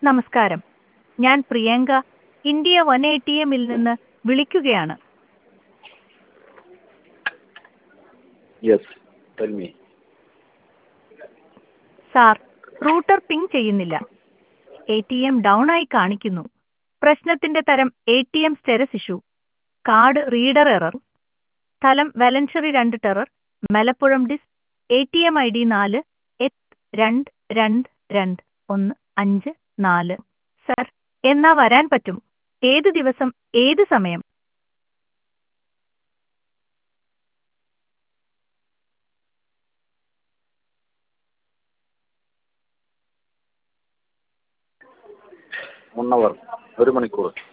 നമസ്കാരം ഞാൻ Priyanka India one A T എമ്മിൽ നിന്ന് വിളിക്കുകയാണ് yes tell me sir router ping ചെയ്യുന്നില്ല എ ടി എം ഡൗൺ ആയി കാണിക്കുന്നു പ്രശ്നത്തിന്റെ തരം A T M status issue card reader error സ്ഥലം വലൻഷറി രണ്ട് ടെറർ മലപ്പുഴം ഡിസ് A T M I D നാല് എത്ത് രണ്ട് രണ്ട് രണ്ട് ഒന്ന് അഞ്ച് നാല് സർ എന്നാ വരാൻ പറ്റും ഏത് ദിവസം ഏത് സമയം വൺ അവർ ഒരു മണിക്കൂർ